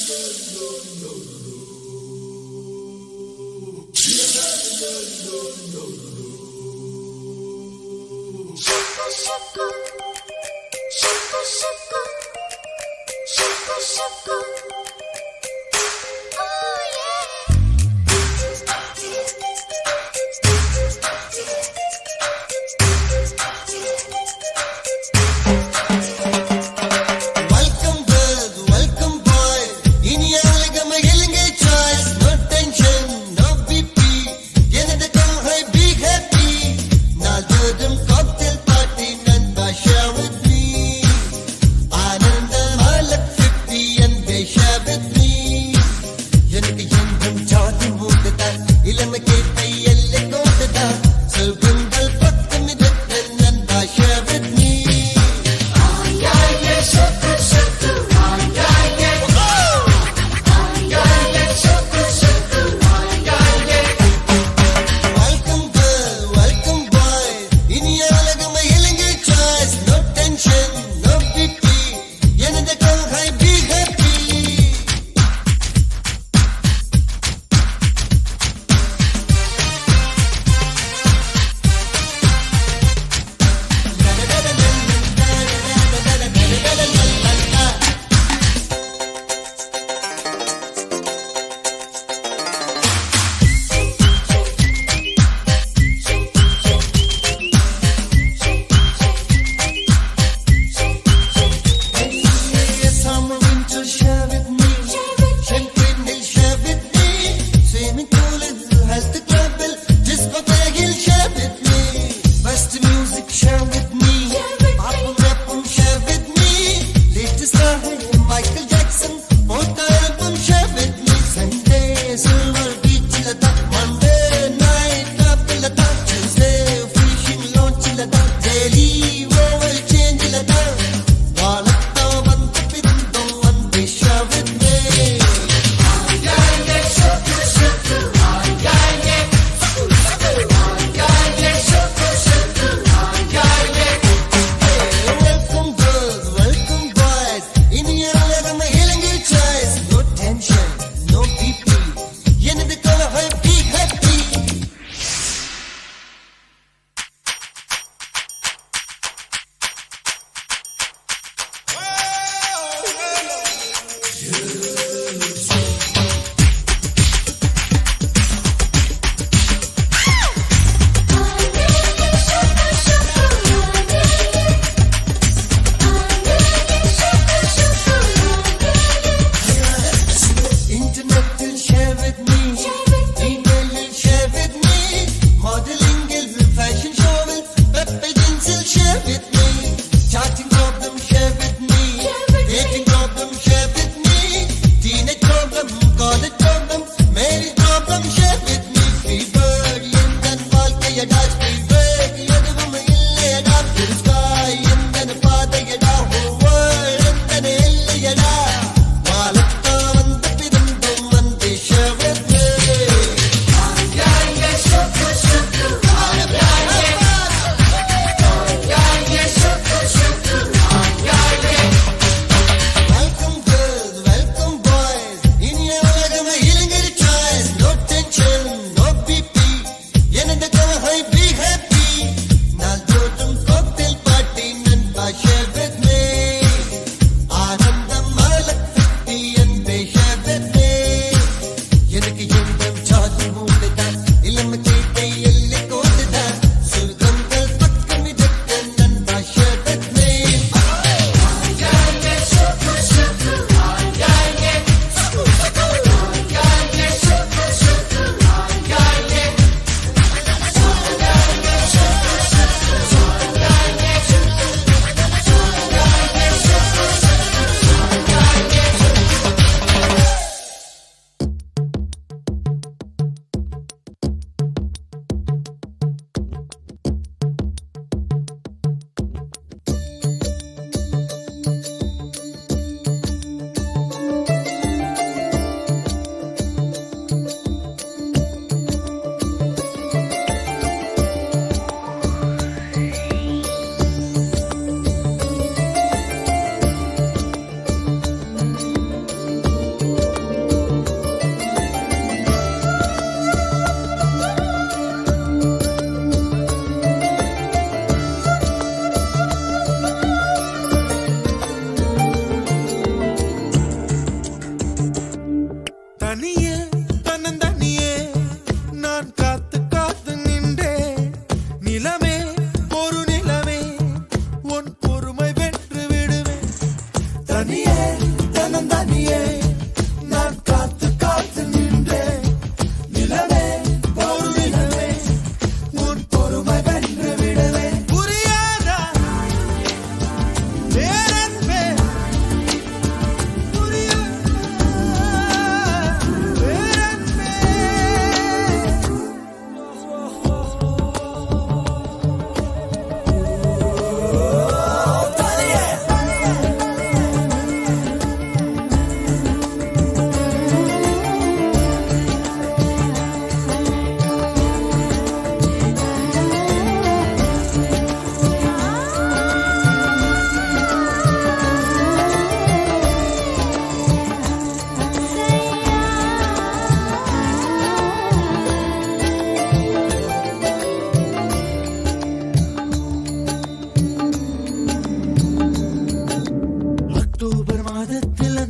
Shaka shaka, shaka shaka, shaka shaka. Oh yeah. Welcome girl welcome boy இனிய உலகம் இலங்க choice no tension no BP எனது காரை be happy நாள்தோறும் cocktail party நண்பா ஷேர் வித் மீ ஆனந்த மாலக் ஃபிஃப்டி அண்ட்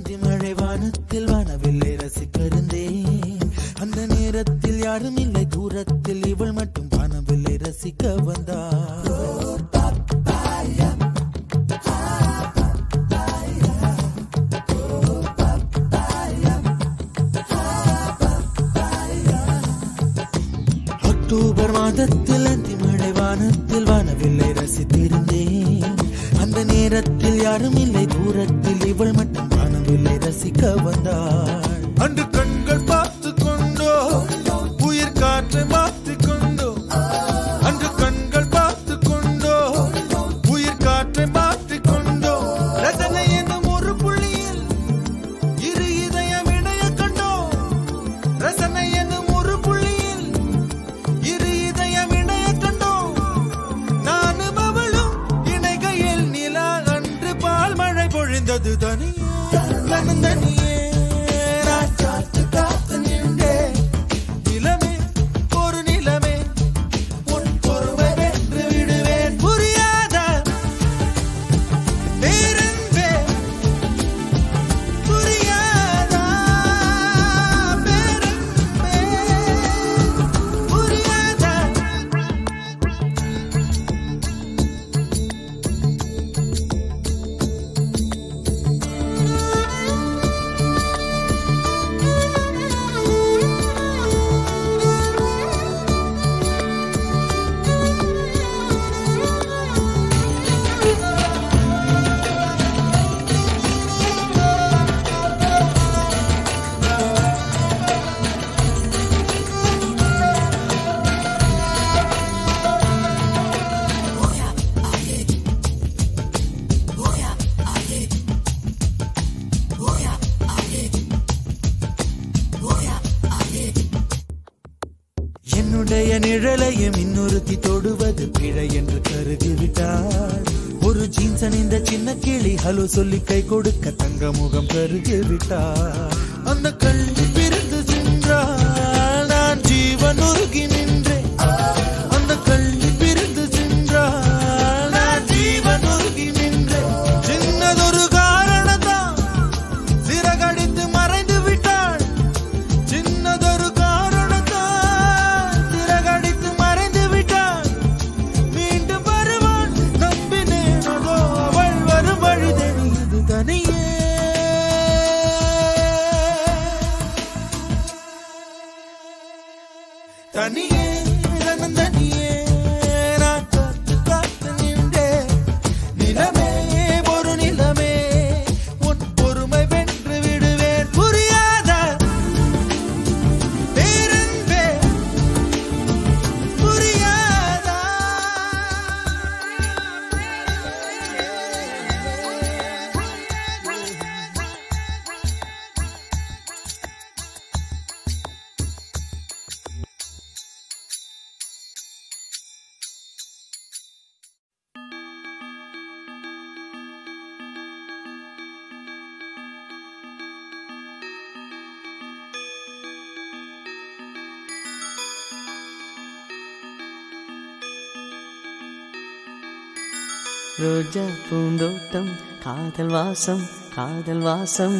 அந்தி மழை வானத்தில் வானவில்லை ரசிக்கருந்தேன் அந்த நேரத்தில் யாரும் இல்லை தூரத்தில் இவள் மட்டும் வானவில்லை ரசிக்க வந்தாள் அக்டோபர் மாதத்தில் அந்தி மழை வானத்தில் வானவில்லை ரசித்திருந்தேன் அந்த நேரத்தில் யாரும் இல்லை தூரத்தில் இவள் மட்டும் வானவில்லை ரசிக்க வந்தாள் அன்று கண்கள் பார்த்து கொண்டோ உயிர் காற்றை மாற்றிக் கொண்டோ அன்று கண்கள் பார்த்து கொண்டோ உயிர் காற்றை மாற்றிக் கொண்டோ ரசனை என்னும் ஒரு புள்ளியில் இரு இதயம் இணைய கண்டோ ரசனை என்னும் ஒரு புள்ளியில் இரு இதயம் இணைய கண்டோம் நானும் அவளும் இணைகையில் நிலா அன்று பால் மழை பொழிந்தது தனியே தனியே நான் காத்து காத்து நின்றேன் நிலமே ஒரு நிலமே உன் பொறுமை வென்று விடுவேன் புரியாத பேரன்பே புரியாதா பேரன்பே புரியாதா என்னுடைய நிழலையும் இன்னொருத்தி தொடுவது பிழை என்று கருகிவிட்டாள் ஒரு ஜீன்ஸ் அணிந்த சின்ன கிளி ஹலோ சொல்லி கை கொடுக்க தங்க முகம் கருகிவிட்டாள் அந்த கல்வி பிரிந்து சென்றாள் நான் ஜீவன் உருகி நின்றேன் அந்த கல்வி பிரிந்து சென்றாள் நான் ஜீவன் உருகி நின்றேன் சின்னதொரு காரணத்தான் சிறகடித்து மறைந்து விட்டாள் சின்னதொரு காரணத்தால் சிறகடித்து மறைந்து விட்டாள் மீண்டும் வருவாள் நம்பினேன் அதோ அவள் வரும் வழி தெரியுது தனியே தனியே தனன் தனியே நான் காத்து காத்து நின்றேன் நிலமே ஒரு நிலமே உன் பொறுமை வென்று விடுவேன் புரியாத பேரன்பே புரியாதா ரோஜா பூந்தோட்டம் காதல் வாசம் காதல் வாசம்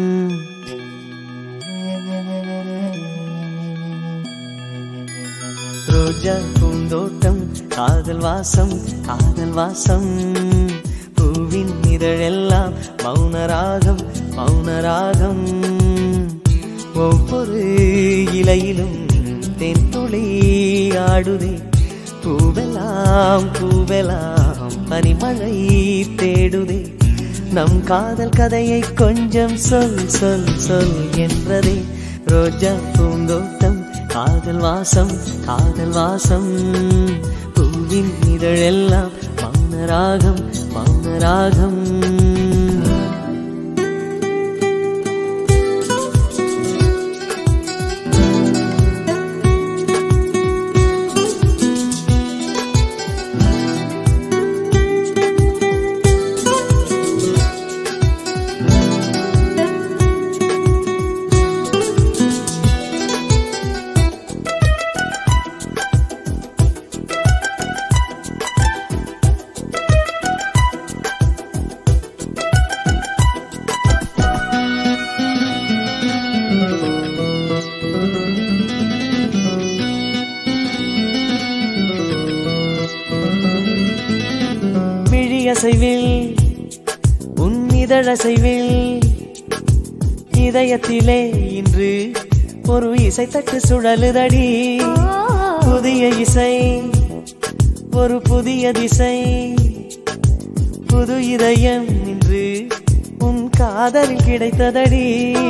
ரோஜா பூந்தோட்டம் காதல் வாசம் காதல் வாசம் பூவின் இதழெல்லாம் மௌனராகம் மௌனராகம் ஒவ்வொரு இலையிலும் தென்துளி ஆடுதே பூவெல்லாம் பூவெல்லாம் பனிமழை தேடுதே நம் காதல் கதையை கொஞ்சம் சொல் சொல் சொல் என்றதே ரோஜா பூந்தோட்டம் காதல் வாசம் காதல் வாசம் பூவின் இதழெல்லாம் மௌனராகம் மௌனராகம் அசைவில் உன் இதழசைவில் இதயத்திலே இன்று ஒரு இசைத்தட்டு சுழலுதடி புதிய இசை ஒரு புதிய திசை புது இதயம் இன்று உன் காதலில் கிடைத்ததடி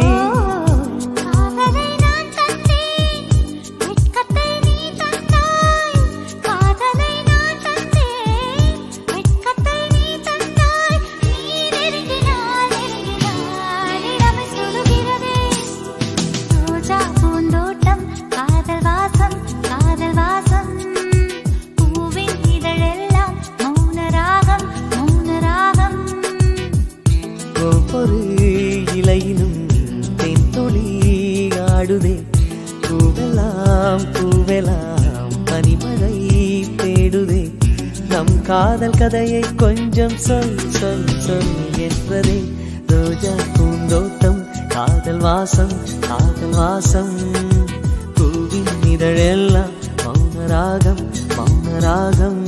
காதலை நான் தந்தேன் வெட்கத்தை நீ தந்தாய் காதலை நான் தந்தேன் வெட்கத்தை நீ தந்தாய் நீ நெருங்கினாய் நெருங்கினாய் இடமை சுடுகிறதே ரோஜா பூந்தோட்டம் காதல் வாசம் காதல் வாசம் பூவின் இதழெல்லாம் மௌன ராகம் மௌன ராகம் ஒவ்வொரு இலையிலும் தென் துளி ஆடுதே பூவெல்லாம் பூவெல்லாம் பனிமழை தேடுதே நம் காதல் கதையை கொஞ்சம் சொல் சொல் சொல் என்றதே ரோஜா பூந்தோட்டம் காதல் வாசம் காதல் வாசம் பூவின் இதழெல்லாம் மௌன ராகம் மௌன ராகம்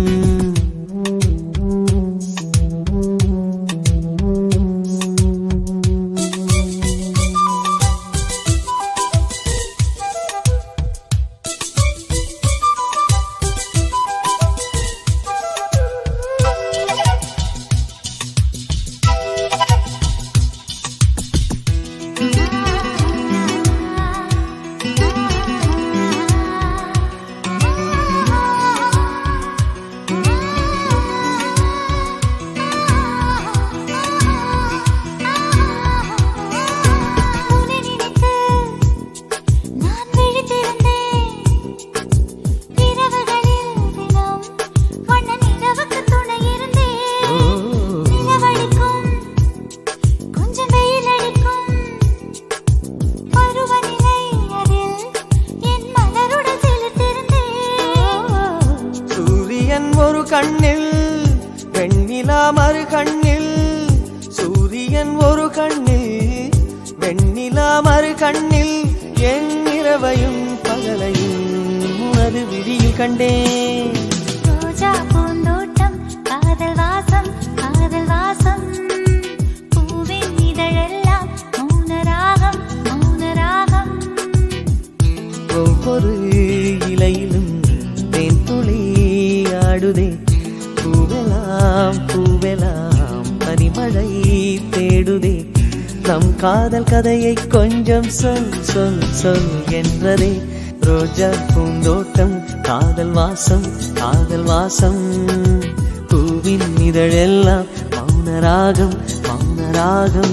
உன்னை நினைத்து நான் விழித்திருந்தேன் இரவுகளில் தினம் வண்ண நிலவுக்கு துணை இருந்தேன் நிலவடிக்கும் கொஞ்சம் வெயில் அடிக்கும் பருவநிலை அதில் என் மலருடன் செலுத்திருந்தேன் சூரியன் ஒரு கண்ணில் வெண்ணிலா மறு கண்ணில் சூரியன் ஒரு கண்ணில் வெண்ணிலா மறு கண்ணில் என் இரவையும் பகலையும் உனது விழியில் கண்டேன் ரோஜா பூந்தோட்டம் காதல் வாசம் காதல் வாசம் பூவின் இதழெல்லாம் மௌன ராகம் மௌன ராகம் ஒவ்வொரு இலையிலும் தேன் துளி ஆடுதே பூவெல்லாம் பூவெல்லாம் பனிமழை தேடுதே நம் காதல் கதையை கொஞ்சம் சொல் சொல் சொல் என்றதே ரோஜா பூந்தோட்டம் காதல் வாசம் காதல் வாசம் பூவின் இதழெல்லாம் மௌன ராகம் மௌன ராகம்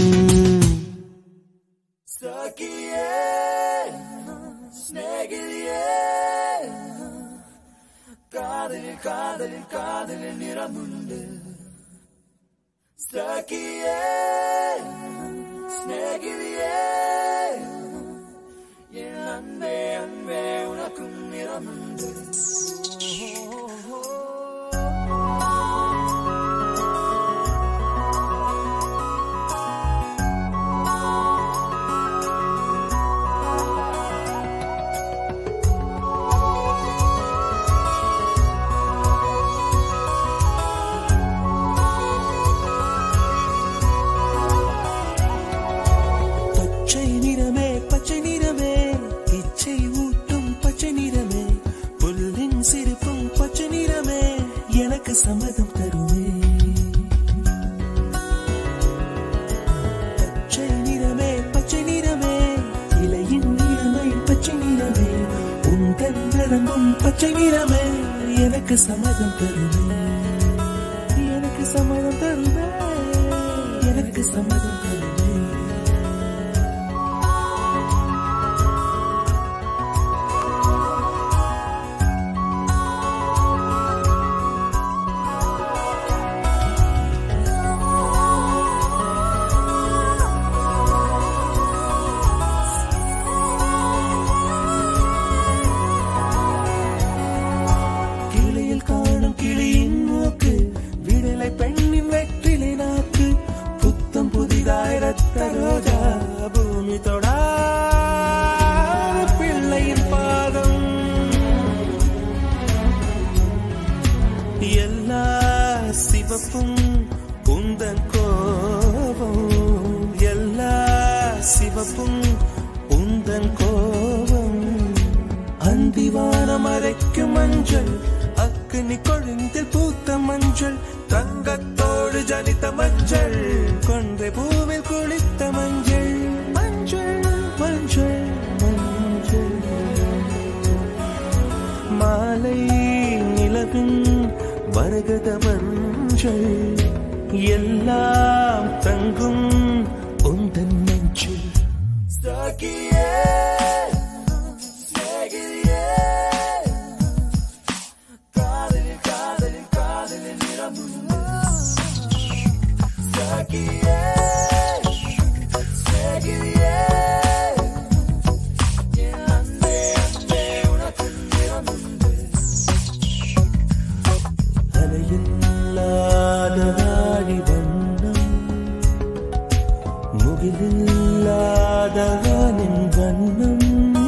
பச்சை நிறமே பச்சை நிறமே இச்சை ஊட்டும் பச்சை நிறமே புல்லின் சிரிப்பும் பச்சை நிறமே எனக்கு சம்மதம் தருமே பச்சை நிறமே பச்சை நிறமே இலையின் நிறமை பச்சை நிறமே உங்கள் நிறமும் பச்சை நிறமே எனக்கு சம்மதம் தருமே எனக்கு சம்மதம் தருமே எனக்கு சம்மதம் தருமே கிளியில் காணும் கிளியின் மூக்கு விடலை பெண்ணின் வெற்றிலை நாக்கு புத்தம் புதிதாய் சிவப்பும் உந்தன் கோபம் அந்திவானம் அரைக்கும் மஞ்சள் அக்கினி கொழுந்தில் பூத்த மஞ்சள் தங்கத்தோடு ஜனித்த மஞ்சள் கொன்றை பூவில் குளித்த மஞ்சள் மஞ்சள் மஞ்சள் மஞ்சள் மாலை நிலவின் மரகத மஞ்சள் எல்லாம் தங்கும் உந்தன் நெஞ்சில் சாகியே சாகியே காதலில் காதலில் காதலில் நிறமுண்டு சாகியே சாகியே என் அன்பே அன்பே உனக்கு நிறமுண்டு அலையில்லாத ஆடி வண்ணம் முகிலில்லாத வானின் வண்ணம்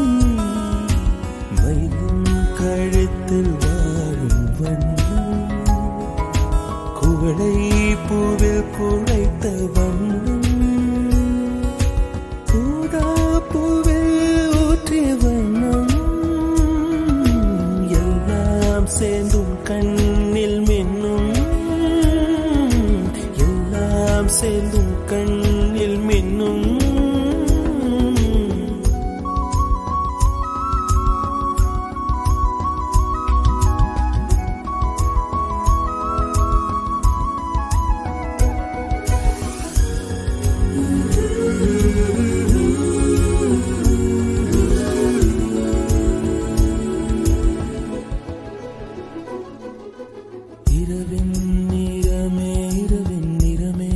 மயிலும் கழுத்தில் வாழும் வண்ணம் குவளை பூவில் குழைத்த வண்ணம் பூதா பூவில் ஊற்றிய வண்ணம் எல்லாம் சேர்ந்தும் கண்ணில் மின்னும் எல்லாம் சேர்ந்தும் கண்ணில் மின்னும் இரவின் நிறமே இரவின் நிறமே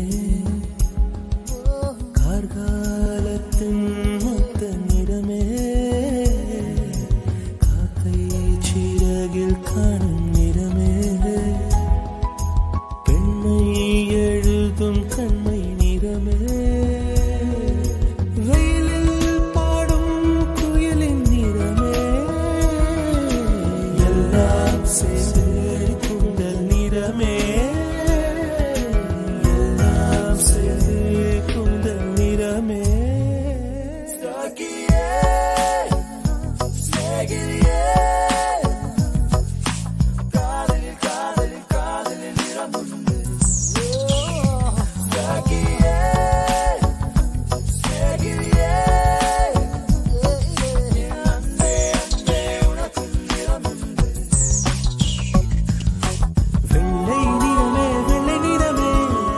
கார்காலத்தின் மொத்த நிறமே காக்கை சிறகில் காணும் நிறமே பெண்மை எழுதும் கண்மை நிறமே வெயிலில் பாடும் குயிலின் நிறமே எல்லாம் சேர்ந்து குந்தல் நிறமே எல்லாம் சேர்ந்து குந்தல் நிறமே சாகியே சாகியே காதலில் காதலில் காதலில் நிறமுண்டு சாகியே சாகியே அன்பே அன்பே உனக்கு நிறமுண்டு வெள்ளை நிறமே வெள்ளை நிறமே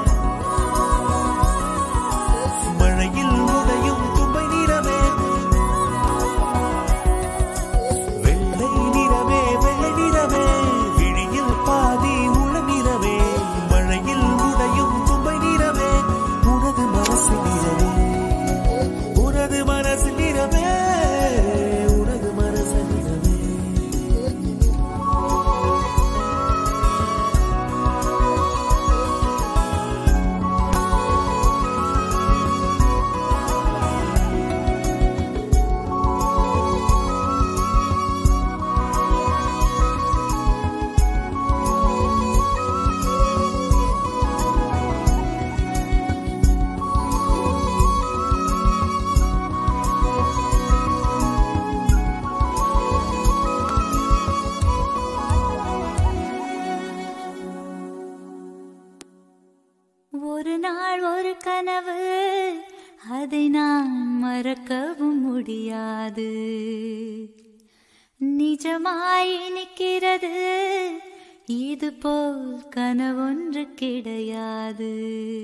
மழையில் உடையும் தும்பை நிறமே வெள்ளை நிறமே வெள்ளை நிறமே விழியில் பாதி உள்ள நிறமே மழையில் உடையும் தும்பை நிறமே உனது மனசு நிறமே உனது மனசு நிறமே உனது மனசு நிறமே ஒரு நாள் ஒரு கனவு அதை நான் மறக்கவும் முடியாது நிஜமாய் நிற்கிறது இது போல் கனவொன்று கிடையாது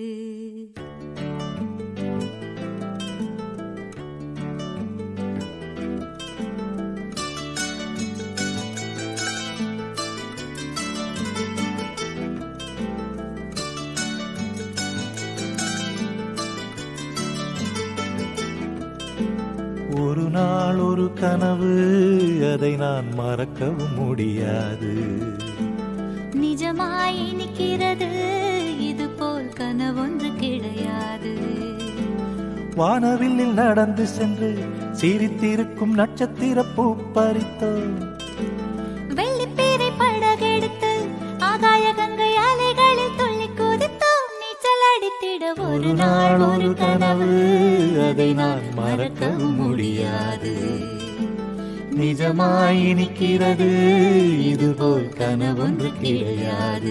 ஒரு நாள் ஒரு கனவு அதை நான் மறக்கவும் முடியாது நிஜமாய் நிற்கிறது இது போல் கனவொன்று கிடையாது வானவில்லில் நடந்து சென்று சிரித்திருக்கும் நட்சத்திர பூ பறித்தோம் வெள்ளிப்பீரை படகெடுத்து ஆகாய கங்கை அலைகளில் துள்ளி குதித்தோம் நீச்சல் அடித்திட ஒரு ஒரு நாள் ஒரு கனவு அதை நான் மறக்கவும் முடியாது நிஜமாய் நிற்கிறது இதுபோல் கனவொன்று கிடையாது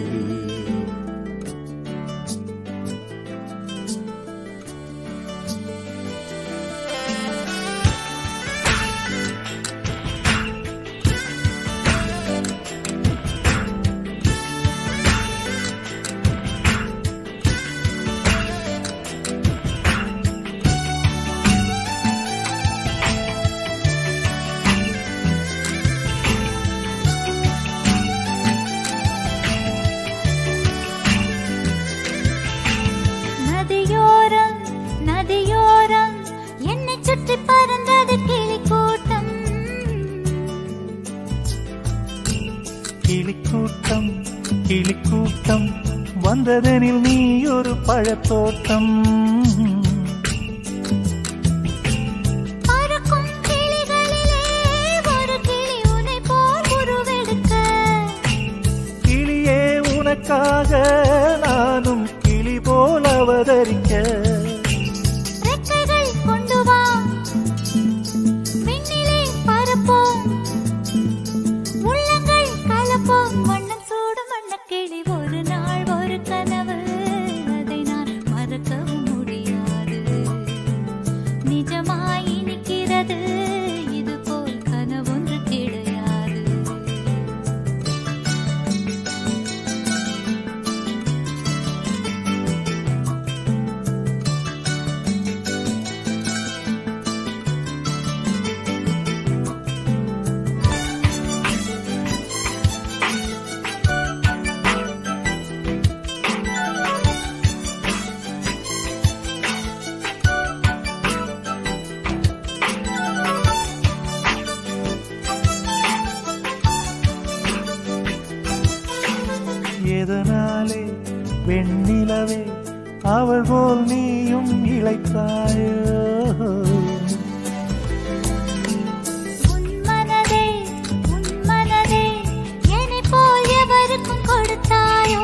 நதியோரம் நதியோரம் என்னை சுற்றி பறந்தது கிளி கூட்டம் கிளிக்கூட்டம் கிளிக்கூட்டம் வந்ததெனில் நீ ஒரு பழத்தோட்டம் பறக்கும் கிளிகளிலே ஒரு கிளி உன்னை போல் உருவெடுக்க கிளியே உனக்காக நானும் கிளி போல் அவதரிக்க ரெக்கைகள் கொண்டு வா விண்ணிலே பறப்போம் உள்ளங்கள் கலப்போம் வண்ணம் சூடும் வண்ணக்கிளி ஒரு நாள் ஒரு கனவு அதை நான் மறக்கவும் முடியாது நிஜமாய் நிற்கிறது இது போல் கனவொன்று கிடையாது எதனாலே வெண்ணிலவே அவள் போல் நீயும் இழைத்தாயோ உன் மனதே உன் மனதே என்னை போல் எவருக்கும் கொடுத்தாயோ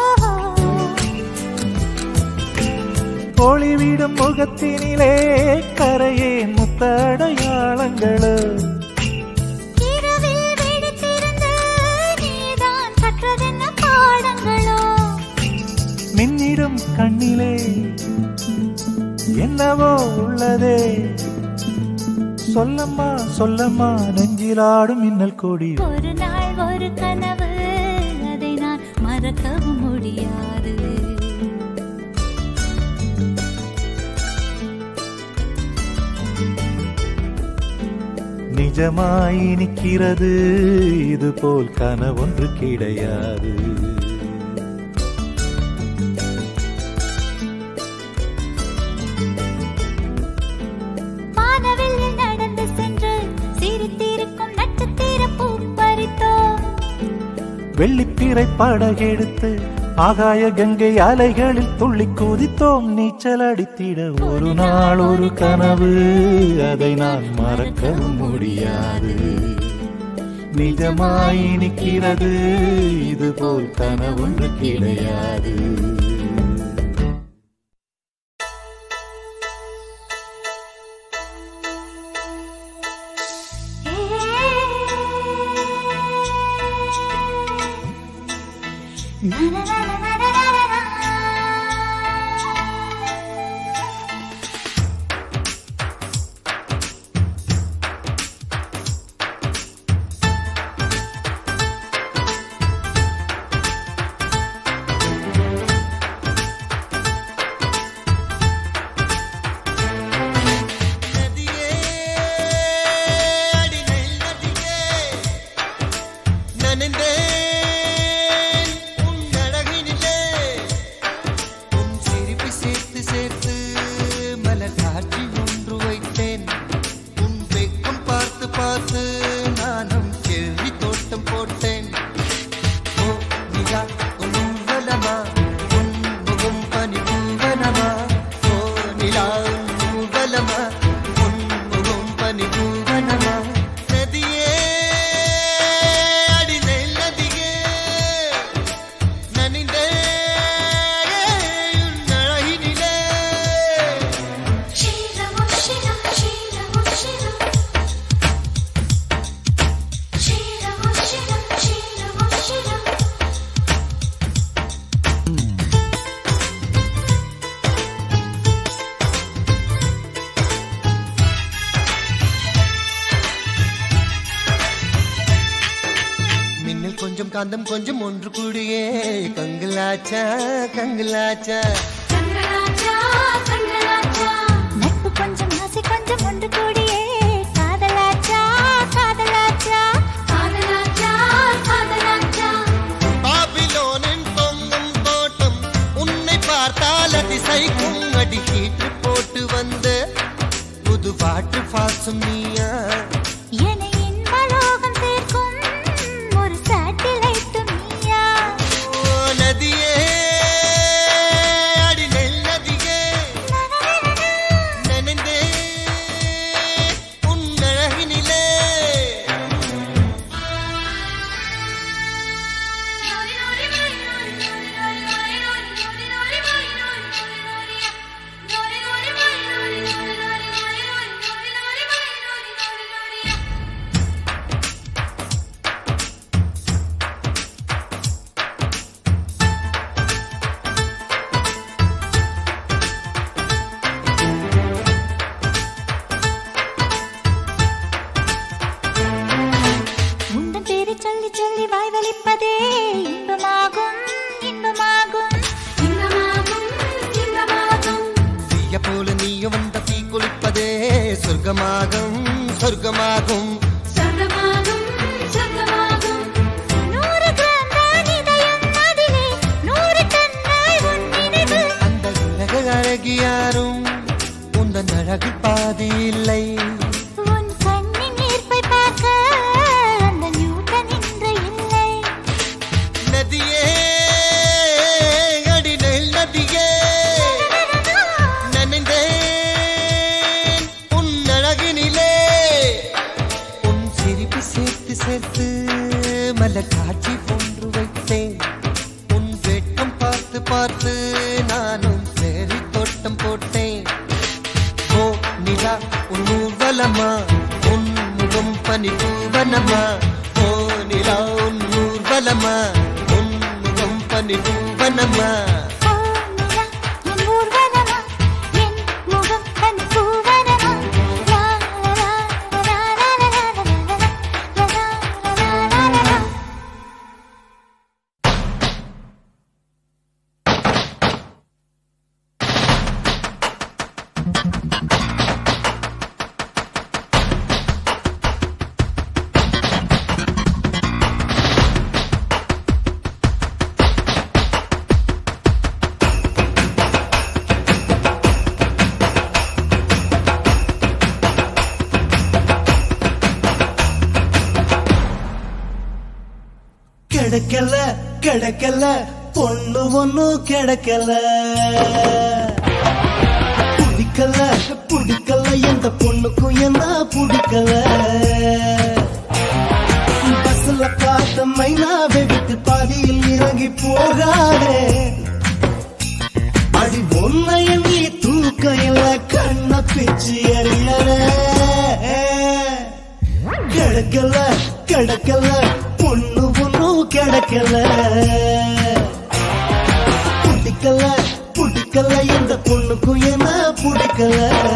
ஒளிவிடும் முகத்தினிலே கரையே முத்தடையாளங்களோ இரவில் விழித்திருந்து நீதான் கற்றதென்ன பாடங்களோ மின்னிடும் கண்ணிலே என்னவோ உள்ளதே சொல்லம்மா சொல்லம்மா நெஞ்சிலாடும் மின்னல் கொடி ஒரு நாள் ஒரு கனவு அதை நான் மறக்கவும் முடியாது நிஜமாய் நிற்கிறது இது போல் கனவொன்று கிடையாது வானவில் நடந்து சென்று சிரித்திருக்கும் நட்சத்திர பூ பறித்தோம் வெள்ளிப்பிறை படகெடுத்து ஆகாய கங்கை அலைகளில் துள்ளி குதித்தோம் நீச்சல் அடித்திட ஒரு நாள் ஒரு கனவு அதை நான் மறக்கவும் முடியாது நிஜமாய் நிற்கிறது இது போல் கனவொன்று கிடையாது Na na na na na na na na. நதியே அடி நெல் நதியே நனைந்தேன் உன் அழகினிலே உன் சிரிப்பு சேர்த்து சேர்த்து மலர் காட்சி ஒன்று வைத்தேன் உன் வெக்கம் பார்த்து பார்த்து நானும் கேள்வி தோட்டம் போட்டேன் ஓ நிலா உன் ஊர்வலமா உன் முகம் பனி பூவனமா ஓ நிலா உன் ஊர்வலமா உன் முகம் பனி பூவனமா நதியே அடி நெல் நதியே நனிந்தே உன் அழகினிலே காந்தம் கொஞ்சம் ஒன்று கூடியே கங்கலாச்சா கங்கலாச்சா நட்பு கொஞ்சம் ஆசை கொஞ்சம் ஒன்று கூடியே காதலாச்சா காதலாச்சா காதலாச்சா காதலாச்சா பாபிலோனின் பொங்கும் தோட்டம் உன்னை பார்த்தால் அதிசைக்கும் அடி ஹீட்டு போட்டு வந்த புது வாட்டு பாசம் நீயா என்னை இன்பலோகம் சேர்க்கும் ஒரு சேட்டிலைட் நீயா ஓ நதியே அடி நெல் நதியே நனைந்தே உன் அழகினிலே உந்தன் பேரை சொல்லி சொல்லி வாய் வலிப்பதே இன்பமாகும் இன்பமாகும் இன்பமாகும் இன்பமாகும் தீய போல நீயும் வந்த தீ குளிப்பதே சொர்க்கமாகும் சொர்க்கமாகும் சொர்க்கமாகும் சொர்க்கமாகும் நூறு கிராம் தான் இதயம் அதிலே நூறு டன்னாய் உன் நினைவு அந்த உலக அழகி யாரும் உந்தன் அழகு பாதி இல்லை உன் கண்ணின் ஈர்ப்பை பார்க்க அந்த நியூட்டன் இன்று இல்லை நதியே அடி நெல் நதியே நனைந்தேன் உன் அழகினிலே உன் சிரிப்பு சேர்த்து சேர்த்து மலர் காட்சி போன்று வைத்தேன் உன் வெட்கம் பார்த்து பார்த்து நானும் சேரி தோட்டம் போட்டேன் ஓ நிலா உன் ஊர்வலமா உன் முகம் பனி பூவனமா ஓ நிலா உன் ஊர்வலமா உன் முகம் பனி பூவனமா ஓ நிலா என் ஊர்வலமா என் முகம் கண் பூவனமா லா லா லா லா லா லா லா லா லா லா லா கிடைக்கல கிடைக்கல பொண்ணு ஒண்ணும் கிடைக்கல பிடிக்கல பிடிக்கல எந்த பொண்ணுக்கும் என்ன பிடிக்கல பஸ்ல பார்த்த மைனாவை விட்டு பாதியில் இறங்கி போகாதே அடி ஒன்னைய நீ தூக்க இல்ல கண்ண பிச்சு எறியற கிடைக்கல கிடைக்கல பொண்ணு ஒண்ணும் கிடைக்கல பிடிக்கல பிடிக்கல எந்த பொண்ணுக்கும் என்ன பிடிக்கல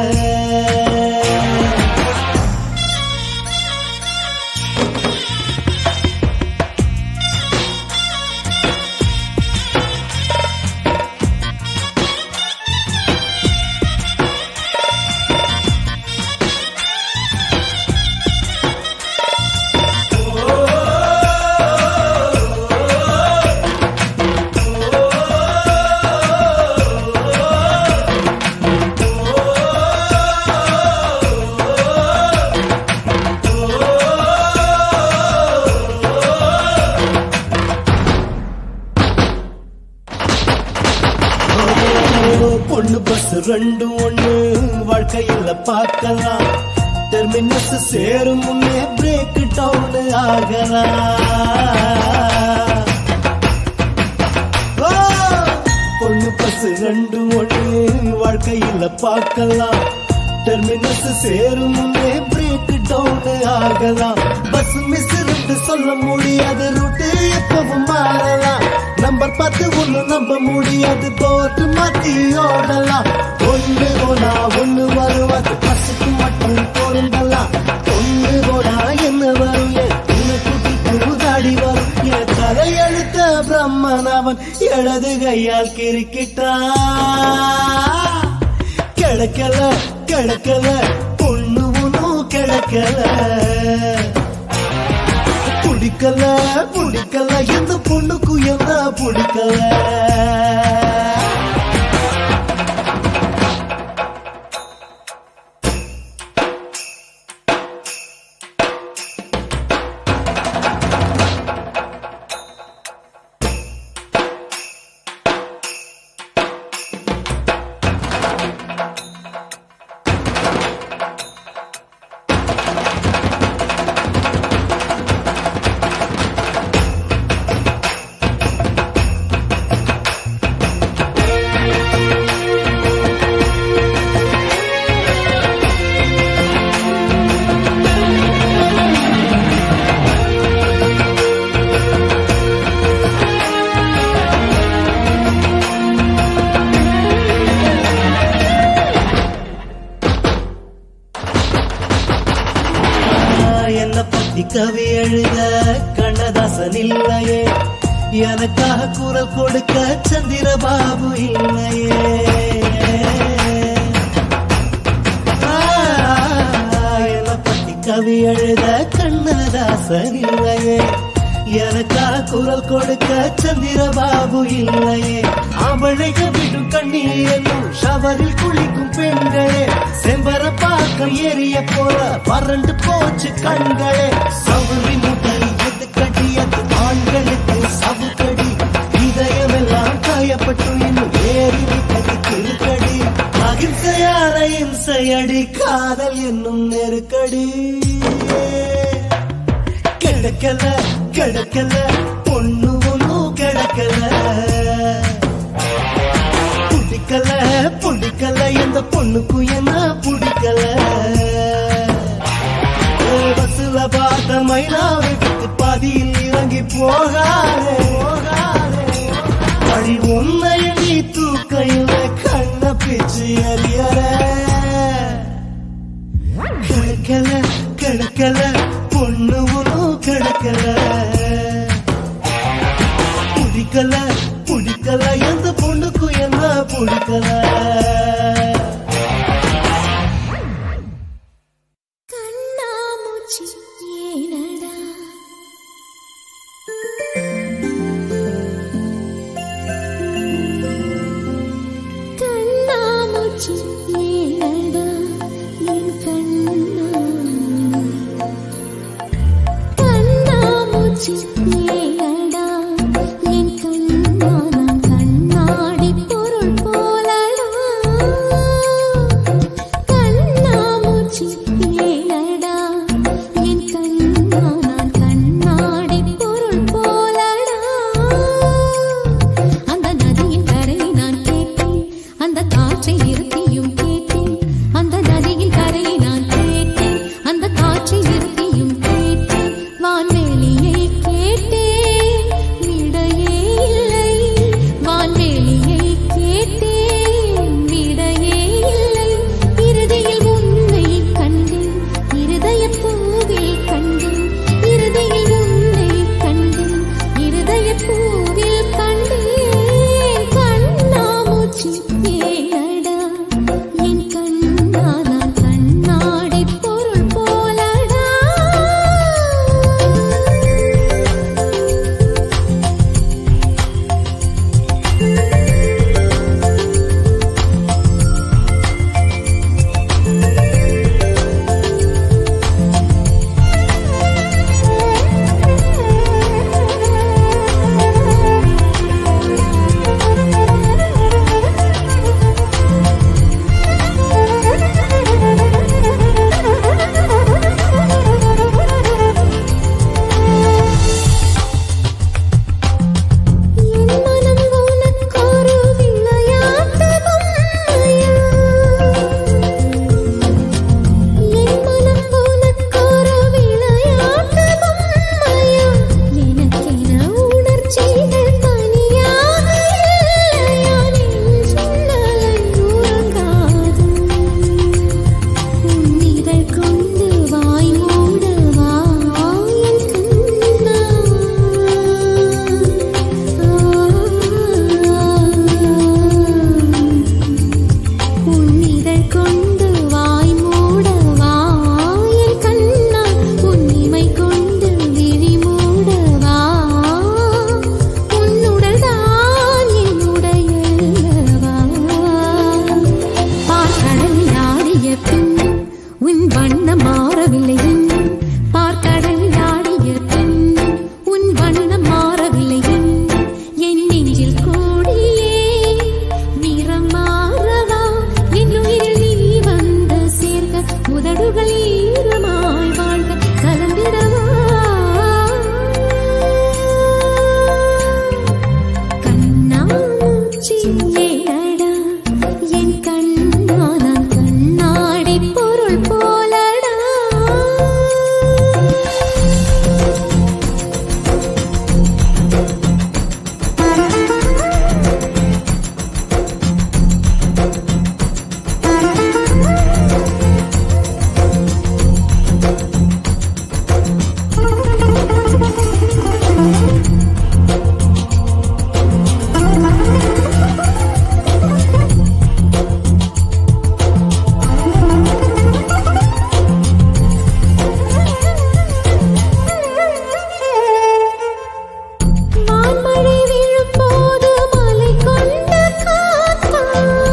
பொண்ணு பஸ் ரெண்டும் ஒண்ணு வாழ்க்கையில பார்க்கலாம் டெர்மினஸ் சேரும் முன்னே பிரேக் டவுன் ஆகலாம் ஓ! பொண்ணு பஸ் ரெண்டும் ஒண்ணு வாழ்க்கையில பார்க்கலாம் டெர்மினஸ் சேரும் முன்னே பிரேக் டவுன் ஆகலாம் பஸ் மிஸ் இருந்து சொல்ல முடியாது ரூட்டு எப்பவும் மாறலாம் நம்பர் பார்த்து ஒண்ணு நம்ப முடியாது போட்டு மாத்தி ஓடலாம் ஒண்ணு போனா ஒண்ணு வருவது பஸ்ஸுக்கு மட்டும் பொருந்தலாம் ஒண்ணு போனா என்ன வரும் என் உன்னை கூட்டிட்டு தாடி வரும் என் தலை வலது கையால் கிரிக்கிட்டா கிடக்கல கிடக்கல பொண்ணு ஒன்னும் கிடக்கல பிடிக்கல பிடிக்கல எந்த பொண்ணுக்கும் என்ன பிடிக்கல என்ன பத்தி கவி எழுத கண்ணதாசன் இல்லையே எனக்காக குரல் கொடுக்க சந்திரபாபு இல்லையே ஆ, என்ன பத்தி கவி எழுத கண்ணதாசன் இல்லையே எனக்காக குரல் கொடுக்க சந்திரபாபு இல்லையே அவளைக விடும் கண்ணீரையும் ஷவரில் குளிக்கும் பெண்களே செம்பர பாக்கம் எரிய போல வறண்டு போச்சு கண்களே சவுரி முட்டை எது கட்டியது ஆண்களுக்கு சவுக்கடி இதயமெல்லாம் காயப்பட்டு இன்னும் ஏறி விட்டது திருக்கடி அகிம்சையான இம்சையடி காதல் என்னும் நெருக்கடி கிடக்கல கிடக்கல பொண்ணு ஒன்னும் கிடக்கல பிடிக்கல பிடிக்கல எந்த பொண்ணுக்கும் என்ன பிடிக்கல பஸ்ல பார்த்த மயிலாவுக்கு பாதியில் இறங்கி போகாதே போகாதே வழி உன்னை நீ தூக்கையில கண்ண பிச்சு அறியற கிடக்கல கிடக்கல பொண்ணு ஒன்னும் கிடக்கல பிடிக்கல பிடிக்கல எந்த பொண்ணுக்கும் என்ன பிடிக்கல கண்ணாமூச்சி ஏனடா கண்ணாமூச்சி ஏனடா என் கண்ணா கண்ணாமூச்சி ஏனடா என் கண்ணா நான் கண்ணாடி பொருள் போலடா உன் வண்ணம் மாறவில்லை இன்னும் பார்க்கடல் ஆடிய பின் உன் வண்ணம் மாறவில்லை இன்னும் என் நெஞ்சில் கூடியே நிறம் மாறவா என் உயிரில் நீ வந்து சேர்க்க உதடுகள் ஈரமாய் வாழ்க கலந்திடவா கண்ணாமூச்சி ஏடா என் கண்ணா நான் கண்ணாடி பொருள் போலடா வான்மழை விழும்போது மலை கொண்ட காத்தா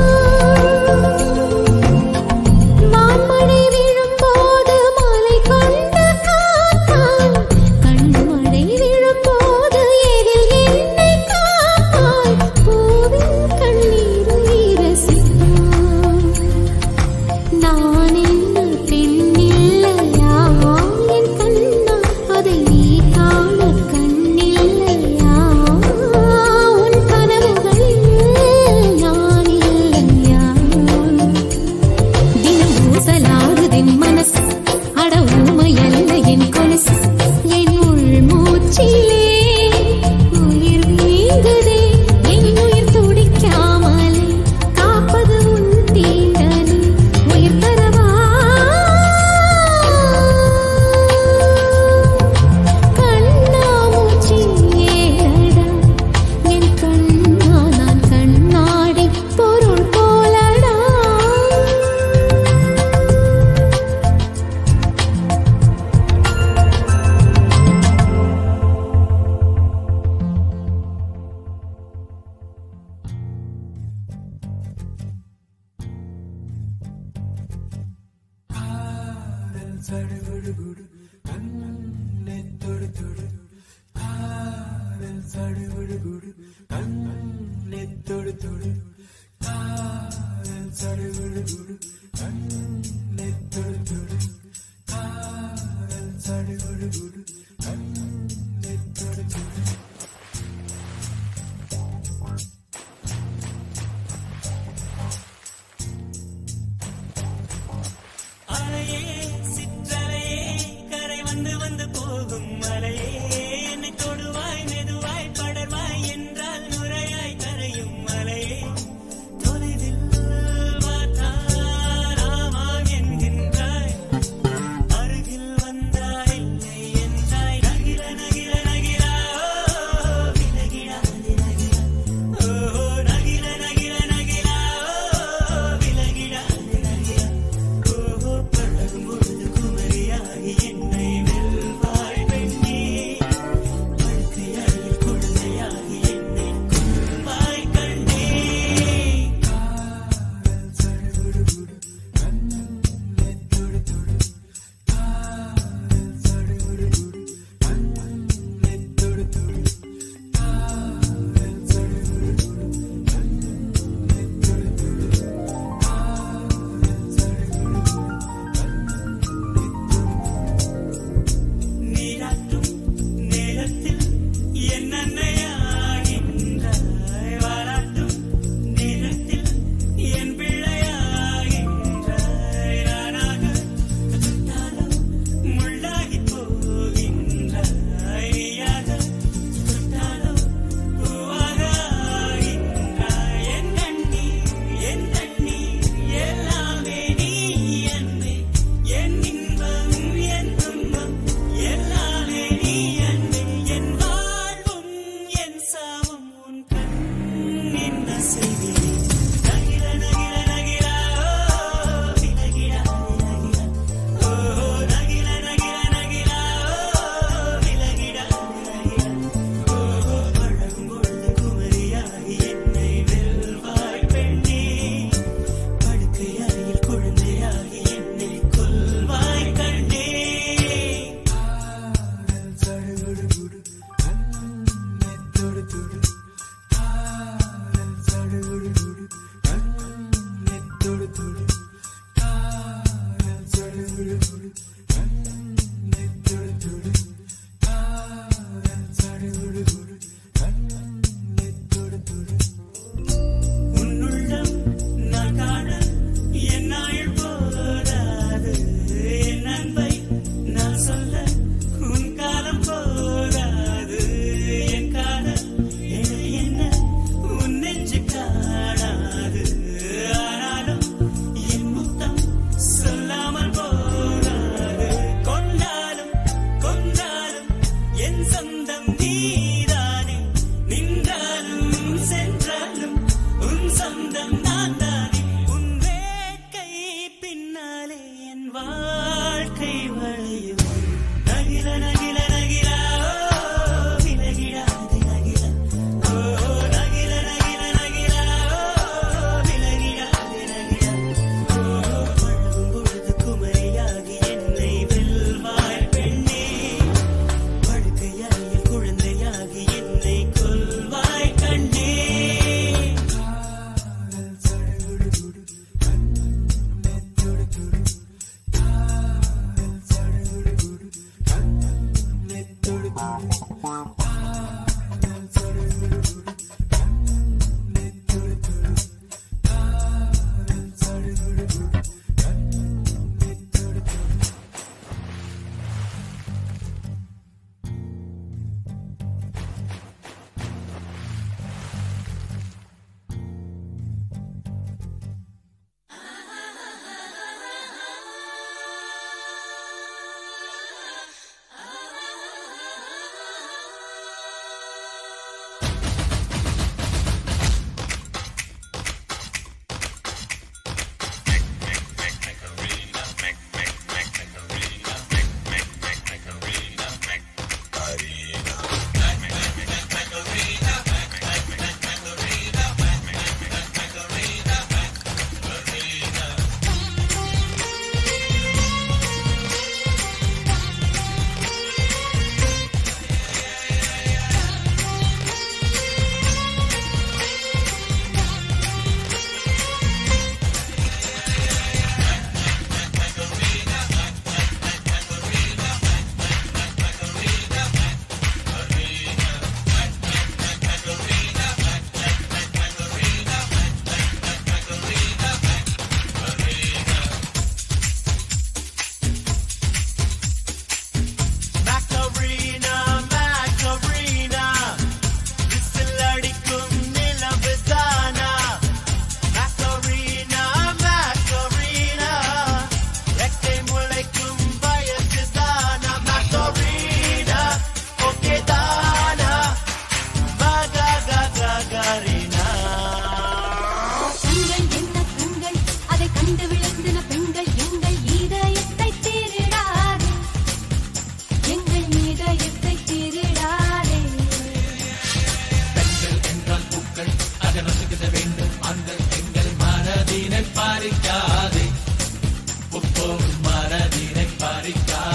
வான்மழை விழும்போது மலை கொண்ட காத்தா கண்மழை விழும்போது எதில் என்னை காப்பாய் பூவின் கண்ணீரை ரசித்தாய் நான் என்ன பெண்ணில்லையா என் கண்ணா அதை நீ காண கண்ணில்லையா உன் கனவுகளில் நான் இல்லையா தினம் ஊசலாடுதென் மனசு அட ஊமையல்ல என் கொலுசு என் உள் மூச்சிலே உயிர் நீங்குதே என் உயிர் துடிக்காமலே காப்பது உன் தீண்டலே உயிர் தரவா கண்ணாமூச்சி ஏடா என் கண்ணா நான் கண்ணாடி பொருள் போலடா அலையே சிற்றலையே கரை வந்து வந்து போகும் மலையே என்னை தொடுவாய் மெதுவாய் படர்வாய் என்றால் நுரையாய் கரையும் மலையே தொலைவில் பார்த்தால் ஆமாம் என்கின்றாய் அருகில் வந்தாய் இல்லை என்றாய் நகிர நகிர நகிரா ஓ, விலகிடாது நகிரா ஓ நகிர நகிர நகிரா ஓ, விலகிடாது நகிரா ஓஹோ பழகும் பொழுது குமரியாகி என்னை வெல்வாய் பெண் உன்னுள்ளம் நான் காண என்னாயில் போராது என் அன்பை நான் சொல்ல உன் காலம் போராது என் காதல் என என்ன உன் நெஞ்சு காணாது ஆனாலும் என் முத்தம் சொல்லாமல் போராது கொண்டாலும் கொண்டாலும் என் சொந்தம் நீதானே நின்றாலும் சென்றாலும் உன் சொந்தம் நான் தானே உன் வேட்கை பின்னாலே என் வாழ்க்கை வளையும் நகில நகில நகிலா ஓ, விலகிடாது நகில ஓ நகில நகில நகிலா ஓ, விலகிடாது நகில ஓ பழகும் பொழுது குமரியாகி என்னை வெல்வாய் பெண்ணே படுக்கையாய குழந்தையாகி என்னை கொல்வாய் கண்டே Macarena, Macarena, விசில் அடிக்கும் நிலவுதானா? Macarena, Macarena, ரெக்கை முளைக்கும் வயசுதானா? Macarena, okay தானா? மககககரினா. கண்கள் என்ன கண்கள் அதை கண்டு விழுந்தின பெண்கள் எங்கள் இதயத்தை திருடாதே எங்கள் இதயத்தை திருடாதே மனதினை பறிக்காதே ஒப்போரும் மனதினை பறிக்காதே